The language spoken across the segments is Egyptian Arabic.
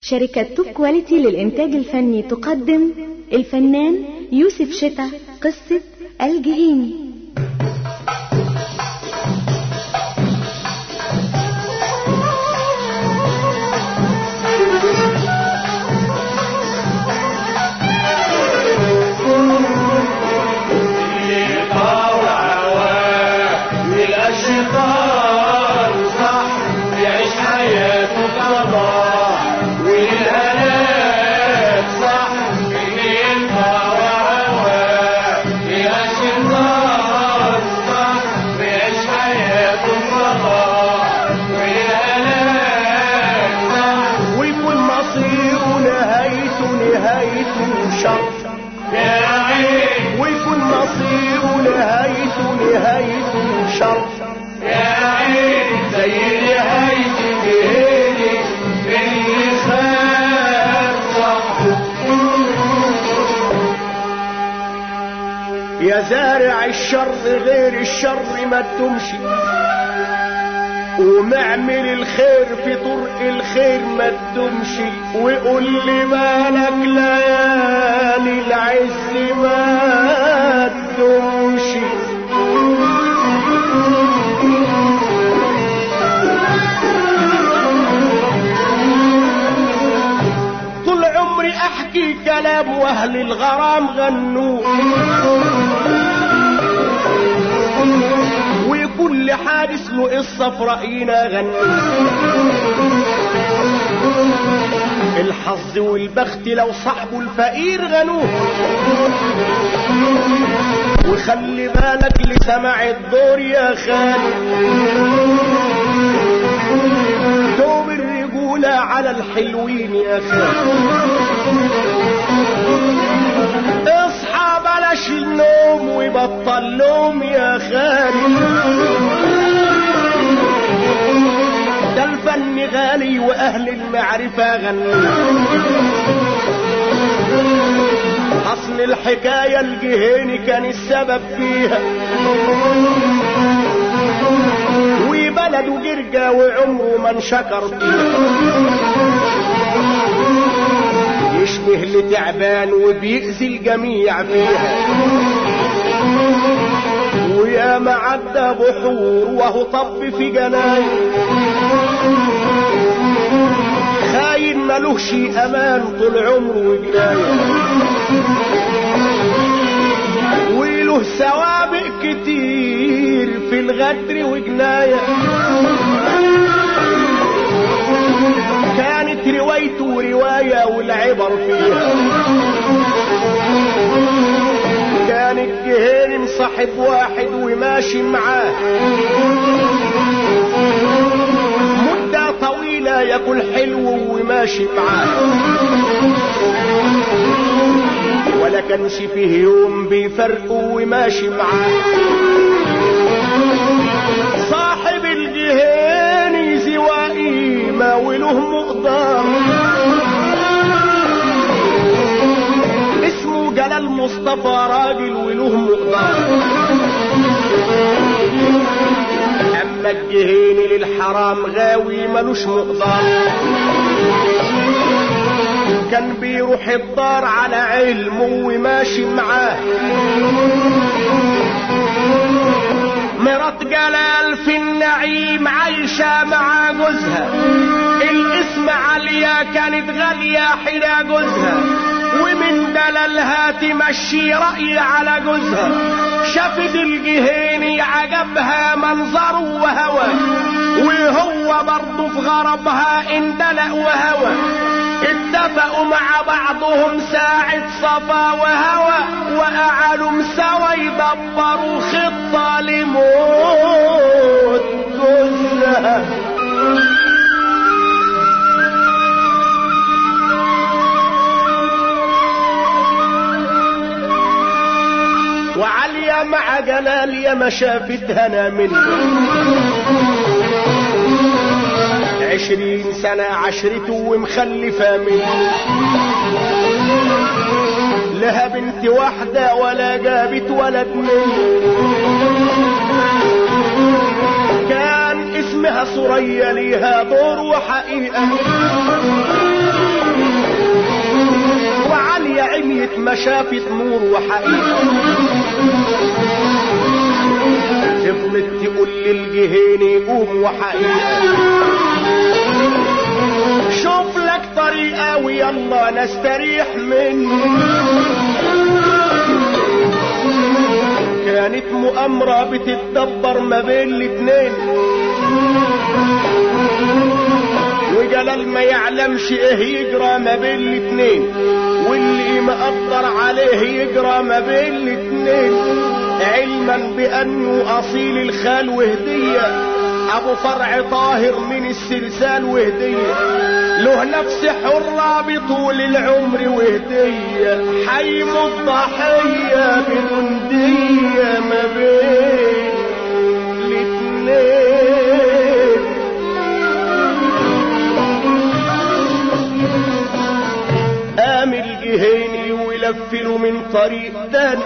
شركة توب كواليتي للإنتاج الفني تقدم الفنان يوسف شتا قصة الجهيني ويكون مصيره نهايته نهايته شر ويكون مصيره نهايته نهايته شر زي نهاية جهيني اللي خاف يا زارع الشر غير الشر ما تمشي ومعمل الخير في طرق الخير ما تدومش وقول لي مالك ليالي العز ما تدومش طول عمري احكي كلام واهل الغرام غنوه وكل حادث له قصة في رأينا غني الحظ والبخت لو صاحبه الفقير غنوه وخلي بالك لسمع الدور يا خالي دوم الرجولة على الحلوين يا خالي اصحى بلاش النوم وبطل لوم يا خالي ده الفن غالي واهل المعرفة غني اصل الحكاية الجهيني كان السبب فيها وبلده جرجة وعمره ما انشكر فيها يشبه لتعبان وبيأذي الجميع فيها ويا معدى بحور وهو طب في جناين خاين ملوش امان طول عمره وجناية وله سوابق كتير في الغدر وجنايه كانت روايته رواية والعبر فيها كان الجهين مصاحب واحد وماشي معاه مدة طويلة ياكل حلو وماشي معاه ولا كانش فيه يوم بيفرقه وماشي معاه صاحب الجهين زوائي ما وله مقدار اسمه جلال مصطفى راجل وله مقدار اما الجهين للحرام غاوي ملوش مقدار كان بيروح الدار على علمه وماشي معاه مرات جلال في النعيم عايشة مع جوزها الاسم عليا كانت غالية حدا جوزها ومن دلالها تمشي رأي على جوزها شافت الجهيني عجبها منظره وهوى وهو برضه في غربها اندلق وهوى اتفقوا مع بعضهم ساعة صفا وهوى وقعدوا سوا يدبروا خطة لموت جوزها وعليا مع جلال يا ما شافتها انا منه عشرين سنة عشرته ومخلفة منه لها بنت واحدة ولا جابت ولد منه كان اسمها ثريا ليها دور وحقيقة ما شافت نور وحقيقة فضلت تقول للجهيني قوم وحقيقة شوف لك طريقة ويلا نستريح منه كانت مؤامرة بتتدبر ما بين الاتنين وجلال ما يعلمش ايه يجرى ما بين الاتنين واللي مقدر عليه يجرى ما بين الاتنين علما بانه اصيل الخال وهدية ابو فرع طاهر من السلسال وهدية له نفس حرة بطول العمر وهدية حيم الضحية بدون دية ما بين الاتنين قام الجهيني ولفله من طريق تاني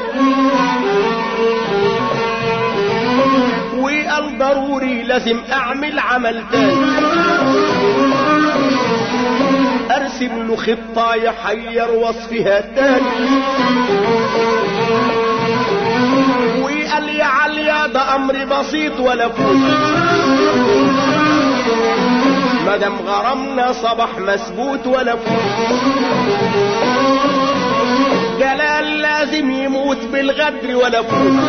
وقال ضروري لازم اعمل عمل تاني ارسم له خطة يحير وصفها تاني وقال يا عليا ده امر بسيط ولا فوت مادام غرمنا صباح مسبوت ولا فوت جلال لازم يموت بالغدر ولا فوت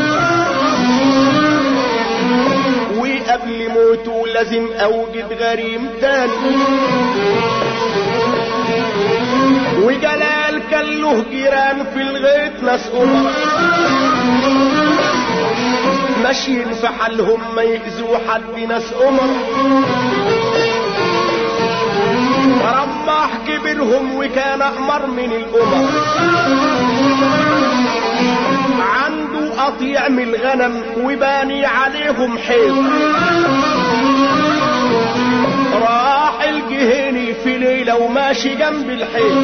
وقبل موته لازم اوجد غريم تاني وجلال كان له جيران في الغيط ناس امراء ماشيين في حالهم ما يأذوا حد ناس امراء رماح كبرهم وكان أمر من الأمم عنده قطيع من الغنم وباني عليهم حيط راح الجهيني في ليلة وماشي جنب الحيط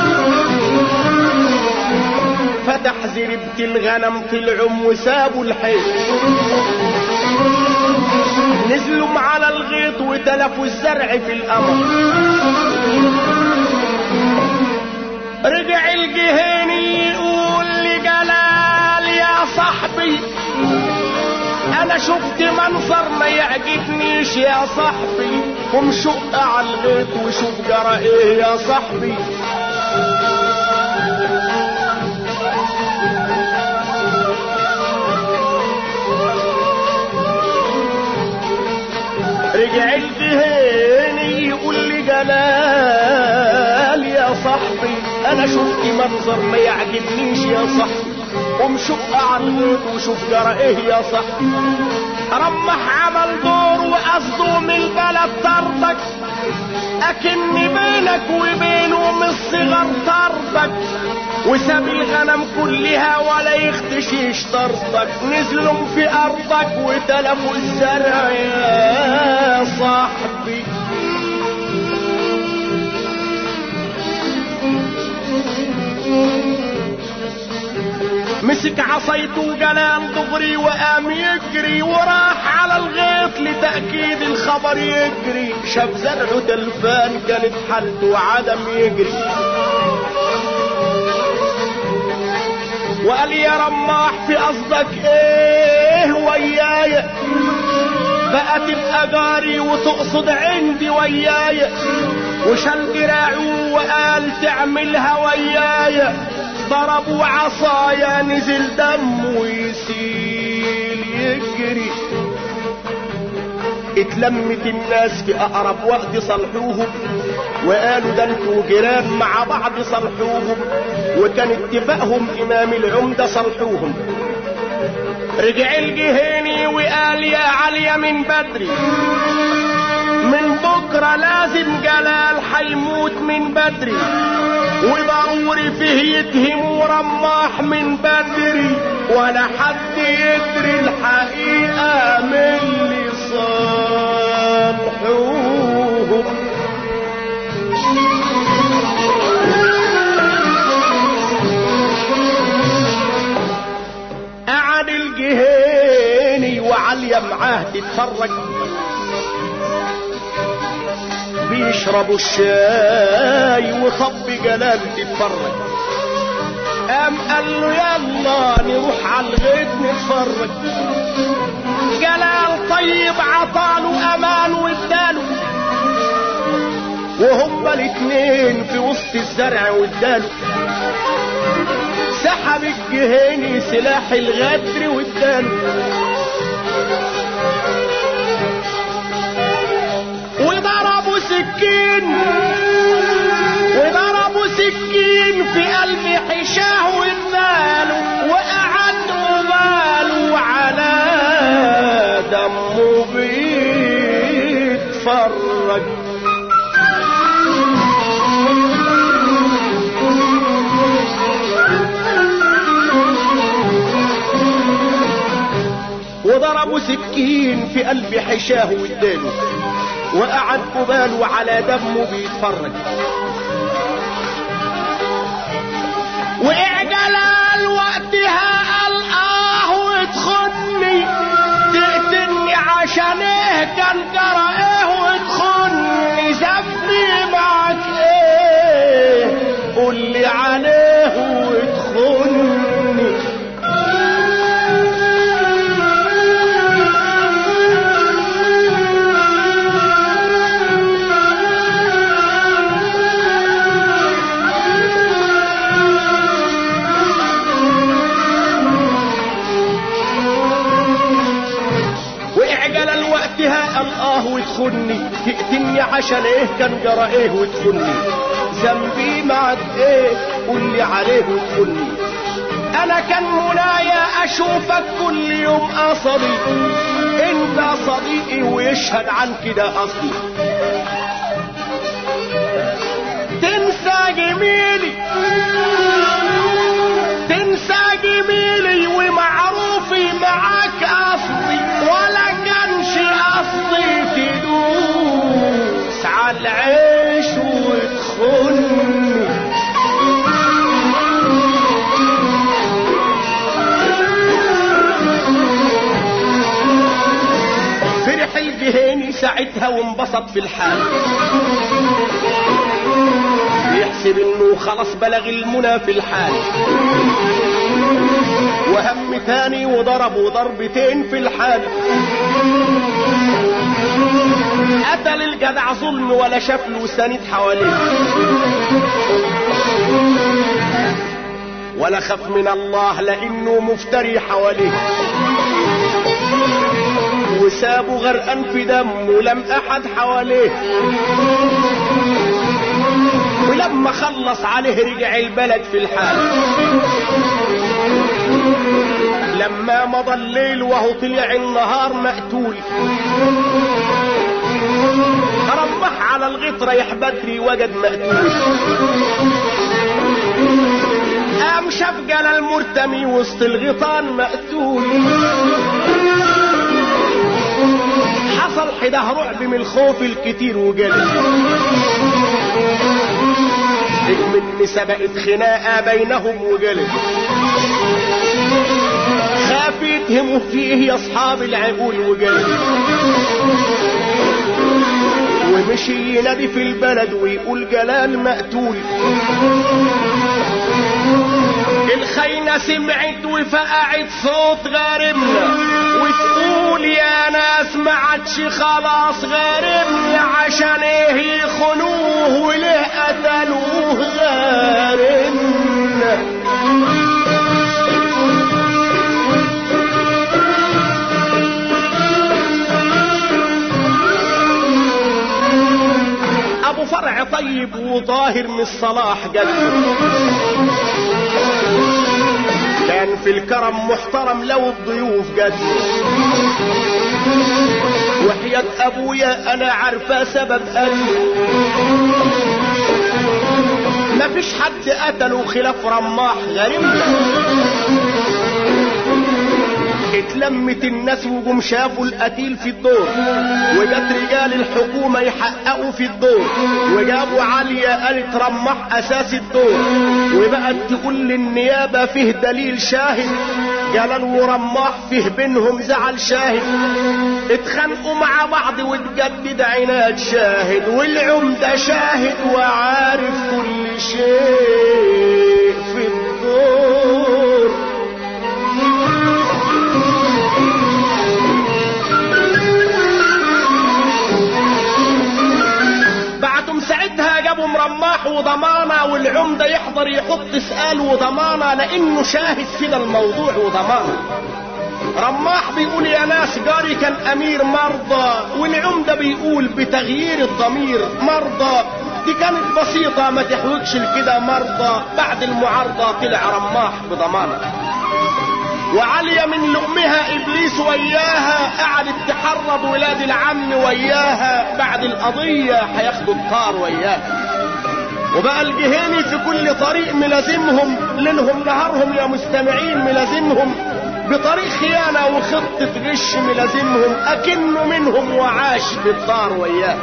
فتح زربة الغنم طلعوا وسابوا الحيط نزلوا على الغيط وتلفوا الزرع في القمر رجع الجهيني يقول لجلال يا صاحبي انا شفت منظر ما يعجبنيش يا صاحبي قم شق على الغيط وشوف جرى ايه يا صاحبي رجع الجهيني يقول لي جلال يا صاحبي انا شفت منظر ما يعجبنيش يا صاحبي قوم شق على الغيط وشوف جرى ايه يا صاحبي رمح عمل دور وقصده من البلد طردك اكن بينك وبينه من الصغر طردك وساب الغنم كلها ولا يختشيش طردك نزلوا في ارضك وتلفوا الزرع يا صاحبي مسك عصيته جلال دغري وقام يجري وراح على الغيط لتأكيد الخبر يجري شاف زرعه تلفان كانت حالته عدم يجري وقال يا رماح في قصدك ايه ويايا بقى تبقى جاري وتقصد عندي ويايا وشال دراعه وقال تعملها ويايا ضربوا عصايا نزل دمه يسيل يجري اتلمت الناس في اقرب وقت صلحوهم وقالوا ده انتوا جيران مع بعض صلحوهم وكان اتفاقهم امام العمدة صلحوهم رجع الجهيني وقال يا عليا من بدري من بكرة لازم جلال حيموت من بدري وضروري فيه يتهموا رماح من بدري ولا حد يدري الحقيقة من اللي صالحوهم قعد الجهيني وعليا معاه تتفرج بيشربوا الشاي وخب جلال تتفرج قام قال له يلا نروح على الغيط نتفرج جلال طيب عطاله امان واداله وهما الاتنين في وسط الزرع واداله سحب الجهيني سلاح الغدر واداله وضربوا سكين وضربوا سكين في قلب حشاه واداله وقعد باله على دمه بيتفرج وضربوا سكين في قلب حشاه واداله وقعد قباله على دمه بيتفرج وإعجلال وقتها قال آه وتخني تقتلني عشان ايه كان جرى ايه وتخني ذنبي معك ايه قول لي عليه وتخني واعجل الوقتها قال اه وتخني تقتلني عشان ايه كان جرى ايه وتخني ذنبي معك ايه قول لي عليه وتخني انا كان منايا اشوفك كل يوم قصدي انت صديقي ويشهد عن كده اصلي تنسى جميلي تنسى جميلي ومعروفي معاك اصلي ولا كانش قصدي تدوس على العيش وتخني فرح الجهيني ساعتها وانبسط في الحال يحسب انه خلاص بلغ المنى في الحال وهم تاني وضربوا ضربتين في الحال قتل الجدع ظلم ولا شاف له سند حواليه ولا خاف من الله لانه مفتري حواليه وسابه غرقان في دمه لم احد حواليه ولما خلص عليه رجع البلد في الحال لما مضى الليل وهو طلع النهار مقتول ربح على الغيط رايح بدري وجد مقتول قام شاف جلال مرتمي وسط الغيطان مقتول حصل حده رعب من الخوف الكتير وجلد من سبقت خناقة بينهم وجلد خاف يتهموا فيه يا اصحاب العقول وجلد ومشي ينادي في البلد ويقول جلال مقتول الخينة سمعت وفقعت صوت غارمنا وتقول يا ناس ما عادش خلاص غارمنا عشان ايه يخنوه وليه قتلوه غارمنا ابو فرع طيب وطاهر من الصلاح قلبه كان في الكرم محترم لو الضيوف جد وحياة ابويا انا عارفة سبب قتله مفيش حد قتله خلاف رماح غريبنا اتلمت الناس وجم شافوا القتيل في الدور وجت رجال الحكومة يحققوا في الدور وجابوا عليا قالت رمح اساس الدور وبقت تقول للنيابة فيه دليل شاهد جلال ورماح فيه بينهم زعل شاهد اتخانقوا مع بعض وتجدد عناد شاهد والعمدة شاهد وعارف كل شيء في الدور رماح وضمانة والعمدة يحضر يحط سؤال وضمانة لانه شاهد كده الموضوع وضمانة رماح بيقول يا ناس جاري كان امير مرضى والعمدة بيقول بتغيير الضمير مرضى دي كانت بسيطة ما تحوجش لكده مرضى بعد المعارضة طلع رماح بضمانة وعليا من لؤمها ابليس وياها قعدت تحرض ولاد العم وياها بعد القضية هياخدوا الطار وياها وبقى الجهيني في كل طريق ملازمهم ليلهم نهارهم يا مستمعين ملازمهم بطريق خيانة وخطة غش ملازمهم أكنه منهم وعاش بالدار وياه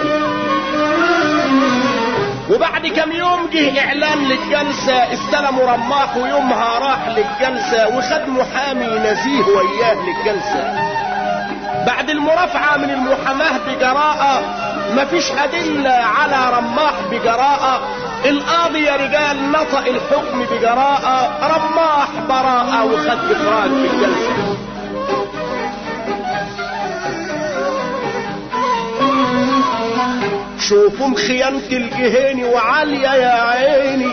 وبعد كم يوم جه اعلان للجلسة استلموا رماح ويومها راح للجلسة وخد محامي نزيه وياه للجلسة بعد المرافعة من المحاماة بجراءة مفيش أدلة على رماح بجراءة القاضي يا رجال نطق الحكم بجراءة رماح براءة وخد إخراج في الجلسة شوفوا خيانة الجهيني وعالية يا عيني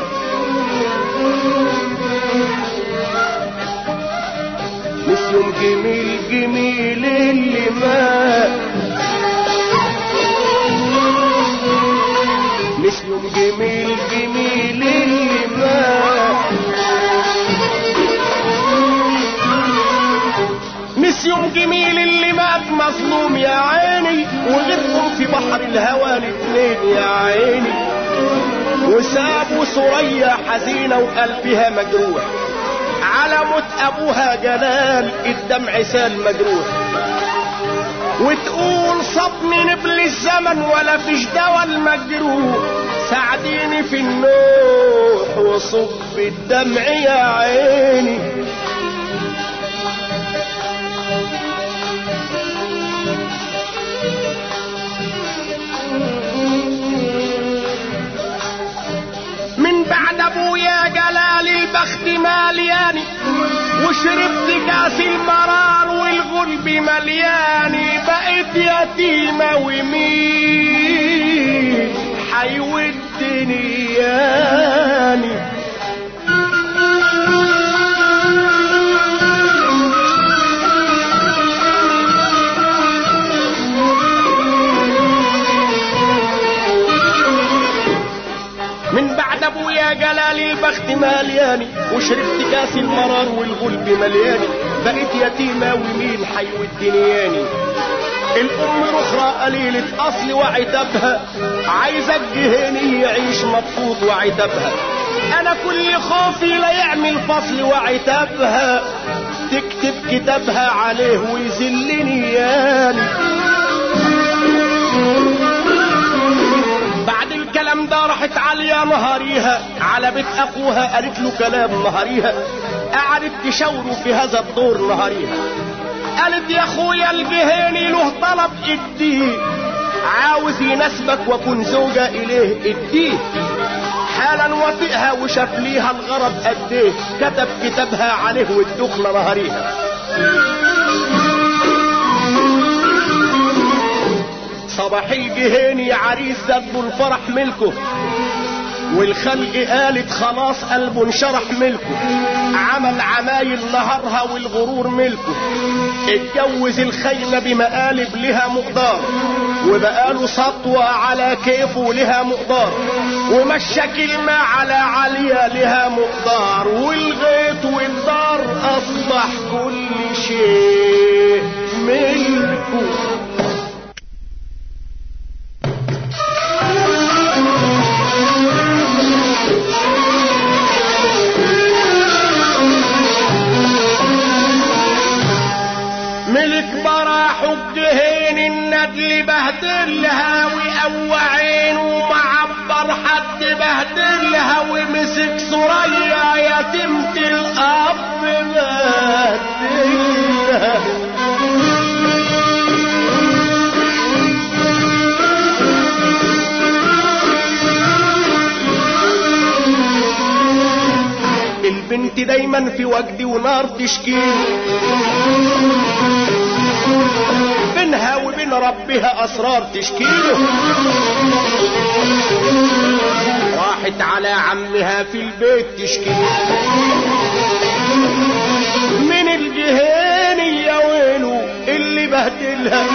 نسيهم جميل جميل اللي مات نسيهم جميل جميل اللي مات نسيهم جميل اللي مات مظلوم يا عيني وغرقوا في بحر الهوى الاتنين يا عيني وسابوا سوريا حزينة وقلبها مجروح على موت ابوها جلال الدمع سال مجروح وتقول صبني نبل الزمن ولا فيش دوا المجروح ساعديني في النوح وصب الدمع يا عيني من بعد ابويا جلال البخت مالياني وشربت كاس المرار والغلب ملياني بقيت يتيمة ومين حيودني ياني من بعد ابويا جلال البخت مالياني وشربت كاس المرار والغلب ملياني بقيت يتيمة ومين حيودني ياني الام رخرة قليلة اصل وعتابها عايزة الجهيني يعيش مبسوط وعتابها انا كل خوفي لا يعمل فصل وعتابها تكتب كتابها عليه ويذلني ياني بعد الكلام ده راحت عليا نهاريها على بيت اخوها قالت له كلام نهاريها قعدت تشاوره في هذا الدور نهاريها قالت يا اخويا الجهيني له طلب اديه عاوز يناسبك واكون زوجة اليه اديه حالا وافقها وشاف ليها الغرض قد ايه كتب كتابها عليه والدخلة نهاريها صباح الجهيني عريس ذنبه الفرح ملكه والخلق قالت خلاص قلبه انشرح ملكه عمل عمايل نهارها والغرور ملكه اتجوز الخيمة بمقالب لها مقدار وبقاله سطوة على كيفه لها مقدار ومشى كلمة على عليا لها مقدار والغيط والدار أصبح كل شيء ملكه ملك براح الدهين الندل بهدلها وقوعين ومعبر حد بهدلها ومسك سريا يتيمة الأب بهدلها البنت دايما في وجدي ونار تشكيل بينها وبين ربها اسرار تشكيله راحت على عمها في البيت تشكيله من الجهاني يا ويله اللي بهدلها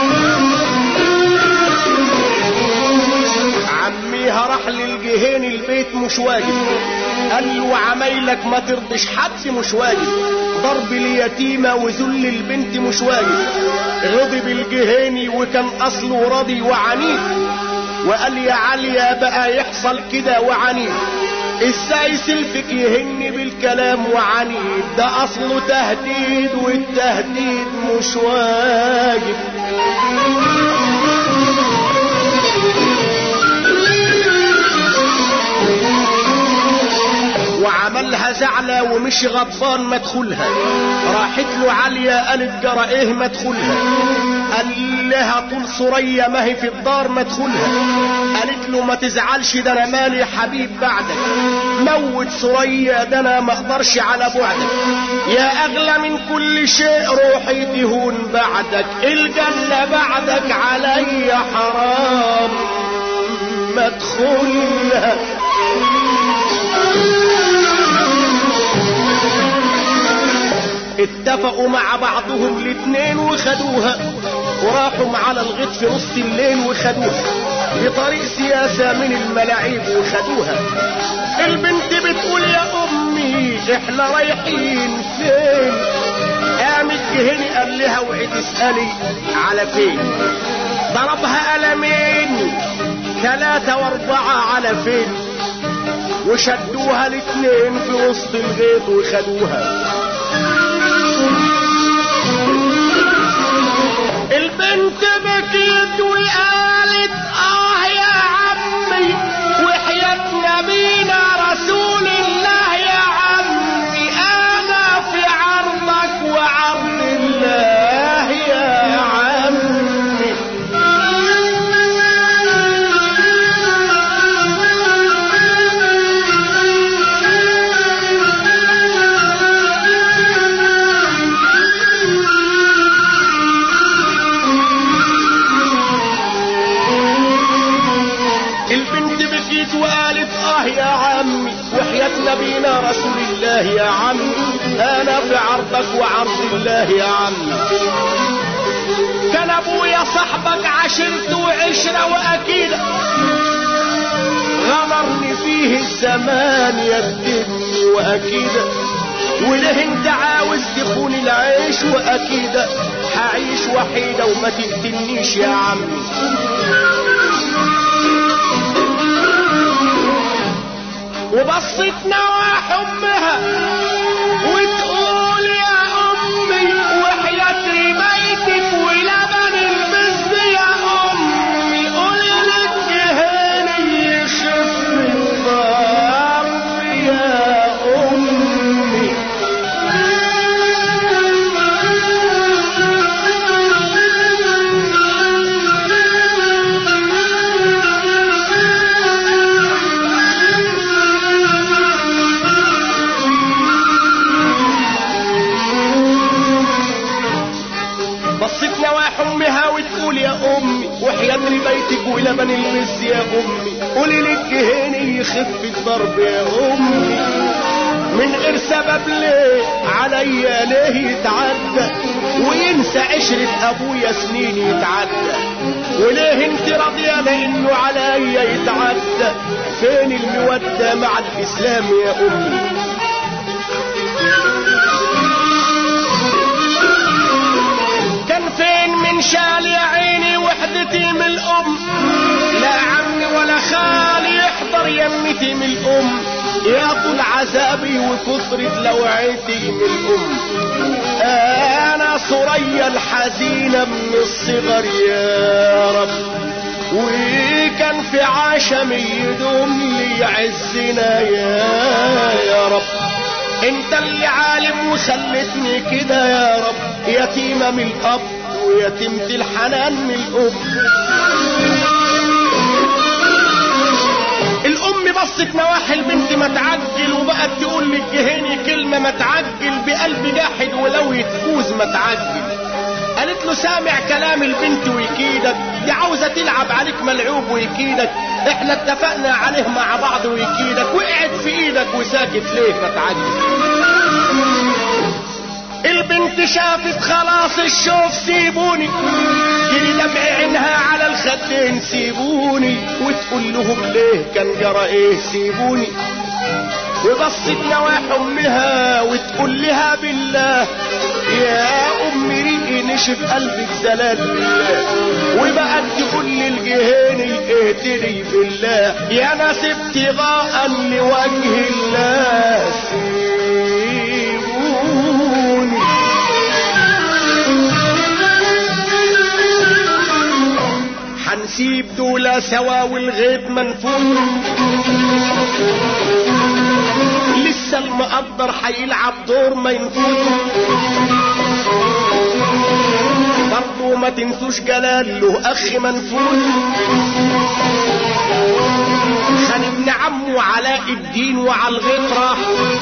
عميها راح للجهين البيت مش واجب قال له عمايلك ما ترضش حد مش واجب ضرب اليتيمة وذل البنت مش واجب غضب الجهيني وكان اصله راضي وعنيد وقال يا عليا بقى يحصل كده وعنيد ازاي سلفك يهني بالكلام وعنيد ده اصله تهديد والتهديد مش واجب وعملها زعلة ومش غضبان مدخلها راحت له عالية قالت جرى ايه مدخلها قال لها طول سرية ما هي في الدار مدخلها قالت له ما تزعلش ده انا مالي حبيب بعدك موت سرية ده انا ما اقدرش على بعدك يا اغلى من كل شيء روحي تهون بعدك الجنة بعدك علي حرام مدخلها اتفقوا مع بعضهم الاتنين وخدوها وراحوا على الغيط في نص الليل وخدوها بطريق سياسة من الملاعب وخدوها البنت بتقول يا امي احنا رايحين فين قامت جهني قال لها اوعي تسألي على فين ضربها قلمين ثلاثة واربعة على فين وشدوها الاتنين في وسط الغيط وخدوها البنت بكيت وقالت اه يا عمي وحياة نبينا رسول الله يا عمي انا في عرضك وعرض الله يا عمي البنت بكيت وقالت اه يا عمي وحياة نبينا رسول الله يا عمي انا في عرضك وعرض الله يا عمي كان ابويا صاحبك عشرت وعشرة واكيد غمرني فيه الزمان يدني واكيد وليه انت عاوز تخون العيش واكيد هعيش وحيدة وما تقتلنيش يا عمي وبصت نواح امها وتقول يا امي وحياة رمايتك ولبن البز يا امي قول لك جهاني يخف الضرب يا امي بصت نواح امها وتقول يا امي وحياة بيتك ولبن المز يا امي قولي للجهيني يخف الضرب يا امي من غير سبب ليه عليا ليه يتعدى وينسى عشرة ابويا سنين يتعدى وليه انت راضية لانه عليا يتعدى فين المودة مع الاسلام يا امي كان فين من شال يا عيني وحدتي من الام لا عمي ولا خالي يحضر يمتي من الام يا طول عذابي وكثرة لوعتي من الام انا سريا الحزينة من الصغر يا رب وكان في عشم يدوم لي عزنا يا يا رب انت اللي عالم وخلتني كده يا رب يتيمة من الاب ويتيمة الحنان من الام الام بصت نواحي البنت ما تعجل وبقت تقول للجهيني كلمة ما تعجل بقلب جاحد ولو يتفوز ما تعجل قالت له سامع كلام البنت ويكيدك دي عاوزة تلعب عليك ملعوب ويكيدك احنا اتفقنا عليه مع بعض ويكيدك وقعت في ايدك وساكت ليه ما تعجز البنت شافت خلاص الشوف سيبوني جري دمع عينها على الخدين سيبوني وتقول لهم ليه كان جرى ايه سيبوني وبصت نواح امها وتقول لها بالله يا ام ريقي نشف قلبك زلال بالله وبقت تقول للجهاني اهتدي بالله يا ناس ابتغاء لوجه الله سيبوني حنسيب دول سوا والغيب منفوذ لسه المقدر هيلعب دور ما ينفوذ برضه ما تنسوش جلال له اخ منفوذ خان ابن عمه علاء الدين وعلى الغيط راح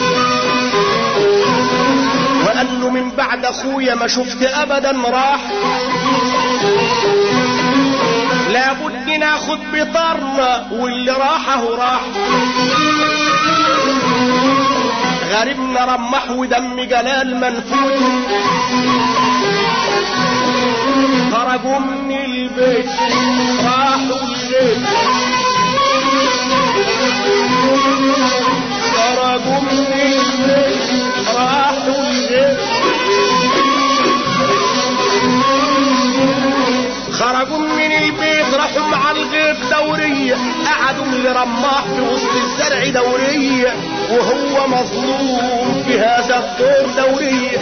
وقال له من بعد اخويا ما شفت ابدا راح لابد ناخد بطارنا واللي راحه راح غريبنا رمح ودم جلال منفوذ خرجوا من البيت راحوا البيت خرجوا من البيت راحوا البيت خرجوا من البيت راحوا مع الغيط دورية قعدوا اللي رماح في وسط الزرع دورية وهو مظلوم في هذا الدور دورية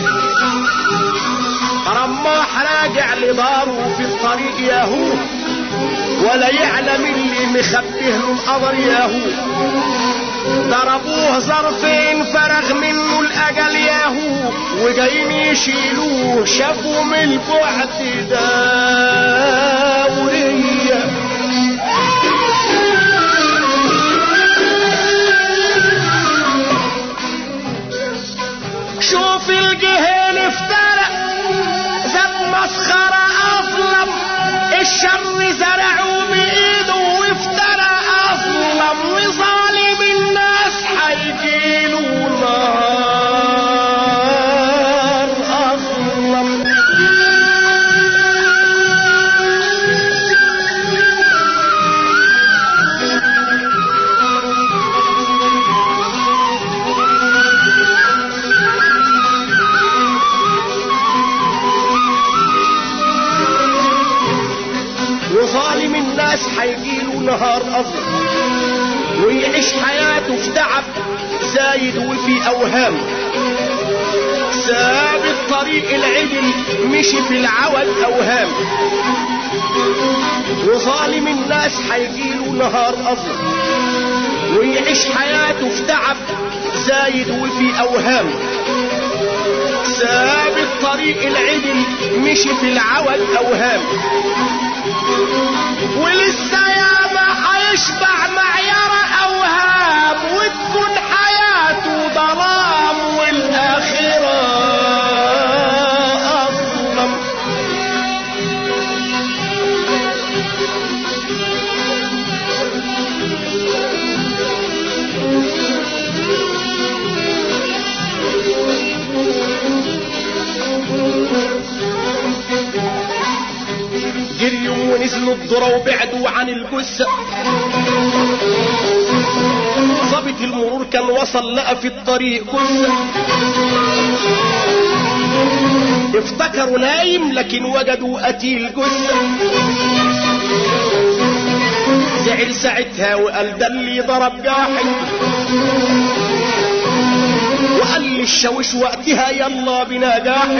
رماح راجع لداره في الطريق ياهو ولا يعلم اللي مخبيه له القدر ياهو ضربوه ظرفين فرغ منه الاجل ياهو وجايين يشيلوه شافوا من البعد داوريه شوف الجهال افترق ذات مسخرة أظلم الشر زرعوا بإيده وافترى أظلم وظالم الناس هيجيله نار أظلم وظالم الناس هيجيله نهار أظلم ويعيش حياته في تعب زايد وفي أوهام ساب الطريق العدل مشي في العود أوهام وظالم الناس هيجيله نهار أظلم ويعيش حياته في تعب زايد وفي أوهام ساب الطريق العدل مشي في العود أوهام ولسه ياما هيشبع معيرة أوهام وتكون حياته ظلام والآخرة أظلم جريوا ونزلوا الذرة وبعدوا عن الجثة ظابط المرور كان وصل لقى في الطريق جثة افتكروا نايم لكن وجدوا قتيل جثة زعل ساعتها وقال ده اللي ضرب جاحد وقال للشاويش وقتها يلا بنا جاحد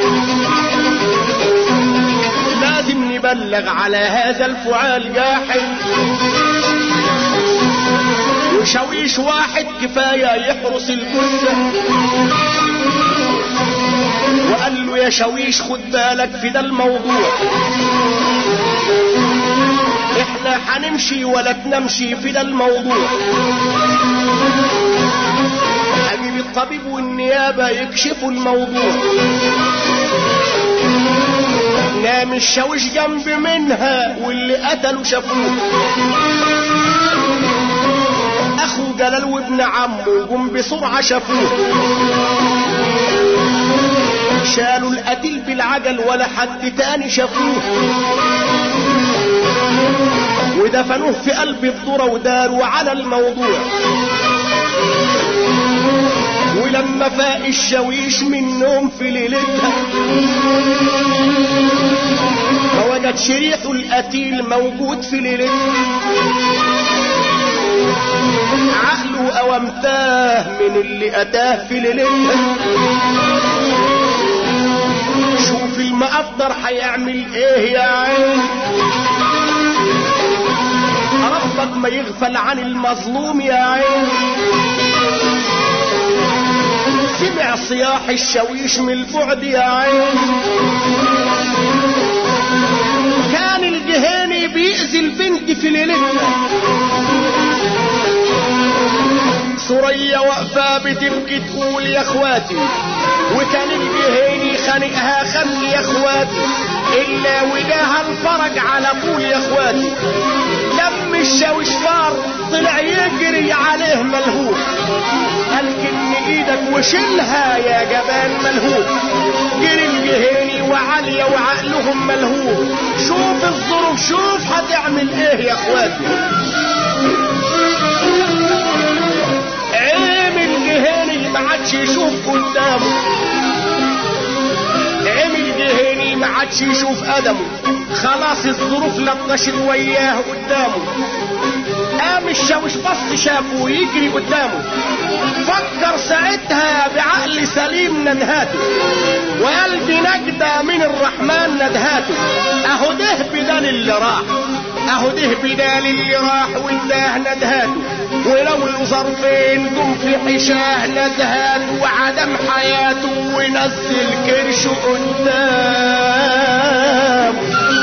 لازم نبلغ على هذا الفعال جاحد وشويش واحد كفاية يحرس الجثة وقال له يا شويش خد بالك في ده الموضوع احنا هنمشي ولا تنمشي في ده الموضوع حبيب الطبيب والنيابة يكشفوا الموضوع نام الشاويش جنب منها واللي قتلوا شافوه اخو جلال وابن عمه جم بسرعه شافوه شالوا القتيل بالعجل ولا حد تاني شافوه ودفنوه في قلب الذرة وداروا على الموضوع ولما فاق الشاويش منهم في ليلتها فوجد شريحه القتيل موجود في ليلتها عقله اوامتاه من اللي اتاه في ليلتها شوف المقدر هيعمل ايه يا عين ربك ما يغفل عن المظلوم يا عين سمع صياح الشويش من البعد يا عين كان الجهاني بيأذي البنت في ليلتها سوريا واقفة بتبكي تقول يا اخواتي وكان الجهيني خانقها خلي يا اخواتي الا وجاها الفرج على طول يا اخواتي لم الشوشفار طلع يجري عليه ملهوف قال كن ايدك وشيلها يا جبان ملهوف جري الجهيني وعليا وعقلهم ملهوف شوف الظروف شوف هتعمل ايه يا اخواتي عيم الجهيني ما عادش يشوف قدامه عيم الجهيني ما عادش يشوف قدمه خلاص الظروف لطشت وياه قدامه قام الشاوش بص شافه يجري قدامه فكر ساعتها بعقل سليم ندهاته وقلب نجدة من الرحمن ندهاته اهو ده بدال اللي راح اهو ده بدال اللي راح وانتهى ندهاته ولو الظرفين جم في حشاه ندهاته وعدم حياته ونزل كرشه قدامه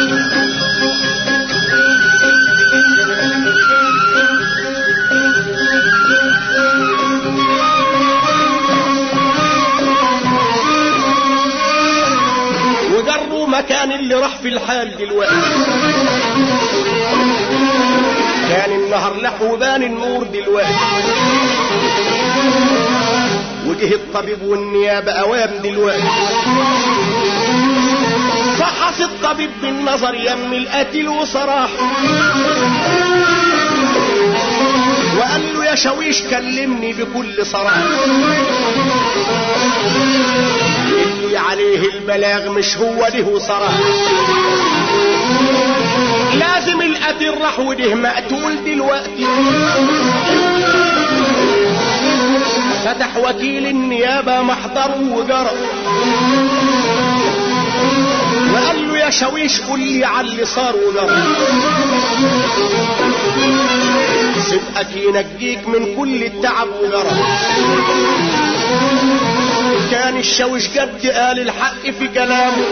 وجروا مكان اللي راح في الحال دلوقتي كان النهر لح وبان النور دلوقتي وجه الطبيب والنيابة أوام دلوقتي فحص الطبيب بالنظر يم القتل وصراح وقال له يا شويش كلمني بكل صراحة اللي عليه البلاغ مش هو له صراحة لازم القتل راح وده مقتول دلوقتي فتح وكيل النيابة محضره وجرى وقال له يا شويش قول لي على اللي صار وجرى صدقك ينجيك من كل التعب وجرى كان الشوش جد قال الحق في كلامه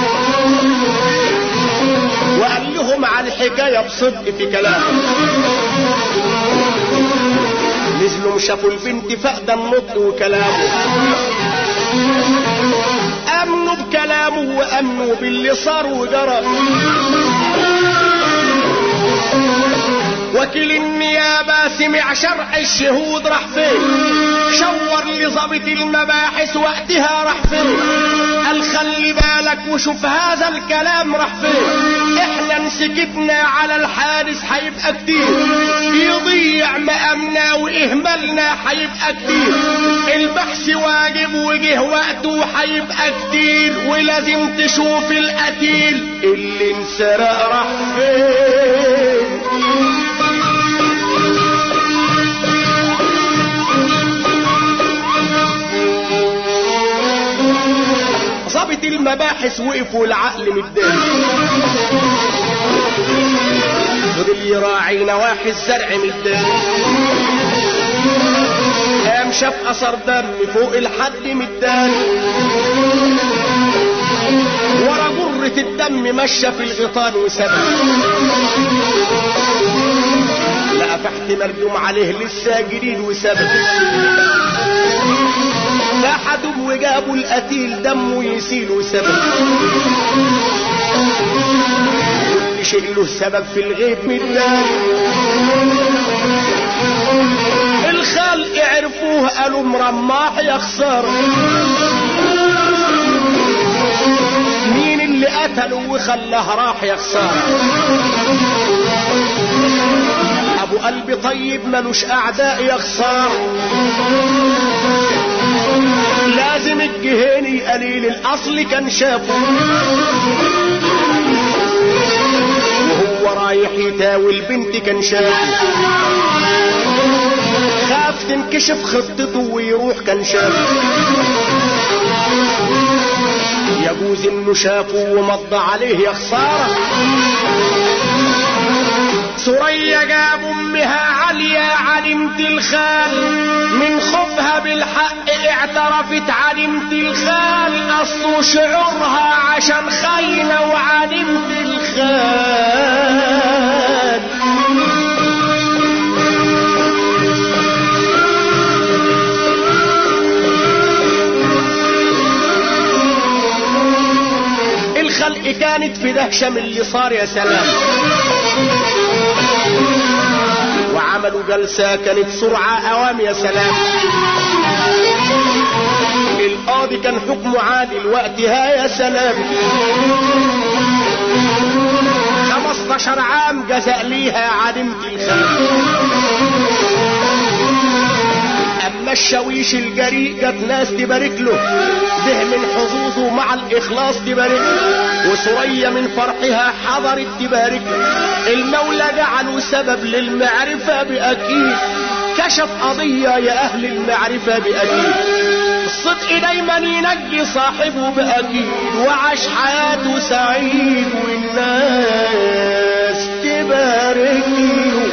وقال لهم على الحكاية بصدق في كلامه نزلوا شافوا البنت فقد النطق وكلامه امنوا بكلامه وامنوا باللي صار وجرى وكيل النيابة سمع شرح الشهود راح فين شور لظابط المباحث وقتها راح فين قال خلي بالك وشوف هذا الكلام راح فين احنا نسكتنا على الحادث هيبقى كتير يضيع مقامنا واهمالنا هيبقى كتير البحث واجب وجه وقته هيبقى كتير ولازم تشوف القتيل اللي انسرق راح فين ظابط المباحث وقفوا العقل متضايق فضل يراعي نواحي الزرع متضايق قام شاف اثر دم فوق الحد متضايق ورا جرة الدم مشى في الغيطان وسبق لقى فحت مرجوم عليه لسه جديد وسبق فحدوا وجابوا القتيل دمه يسيل وسبب كل شيء له سبب في الغيب مدان الخلق عرفوه قالوا مرماح يا خسارة مين اللي قتله وخلاه راح يا خسارة ابو قلبي طيب ملوش اعداء يا خسارة لازم الجهيني قليل الاصل كان شافه وهو رايح يتاوي البنت كان شافه خاف تنكشف خطته ويروح كان شافه يجوز انه شافه ومضى عليه يا خساره سوريا جاب امها عالية علمت الخال من خوفها بالحق اعترفت علمت الخال اصل شعورها عشان خاينة وعلمت الخال الخلق كانت في دهشة من اللي صار يا سلام وعملوا جلسة كانت سرعة أوام يا سلام القاضي كان حكمه عادل وقتها يا سلام خمستاشر عام جزاء ليها عدمت الخام اما الشويش الجريء جت ناس تبارك له ده من حظوظه مع الاخلاص تبارك له وسرية من فرحها حضرت تبارك له المولى جعله سبب للمعرفة بأكيد كشف قضية يا أهل المعرفة بأكيد الصدق دايما ينجي صاحبه بأكيد وعاش حياته سعيد والناس تبارك له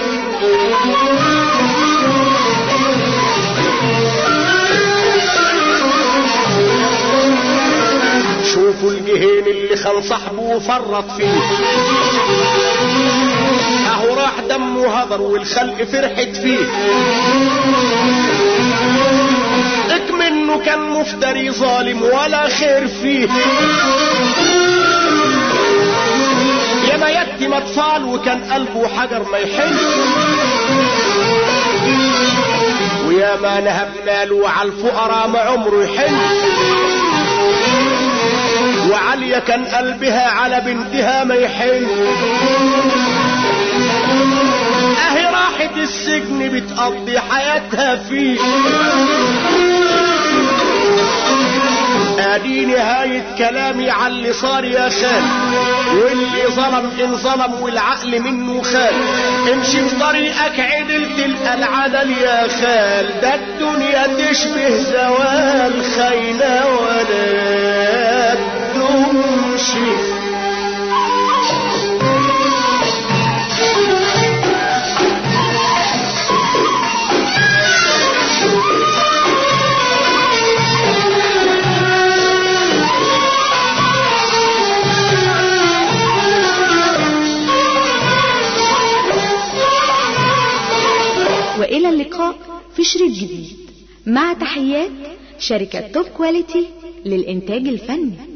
شوفوا الجهين اللي خان صاحبه وفرط فيه اهو راح دمه هضر والخلق فرحت فيه اكمنه كان مفتري ظالم ولا خير فيه يا ما يتم اطفال وكان قلبه حجر ما يحن ويا ما نهبنا له على الفقراء ما عمره يحن وعليا كان قلبها على بنتها ما يحن اهي راحت السجن بتقضي حياتها فيه ادي نهاية كلامي على اللي صار يا خال واللي ظلم ان ظلم والعقل منه خال امشي في طريقك عدل تلقى العدل يا خال ده الدنيا تشبه زوال خينا ولا تمشي وإلى اللقاء في شريط جديد مع تحيات شركة توب كواليتي للإنتاج الفني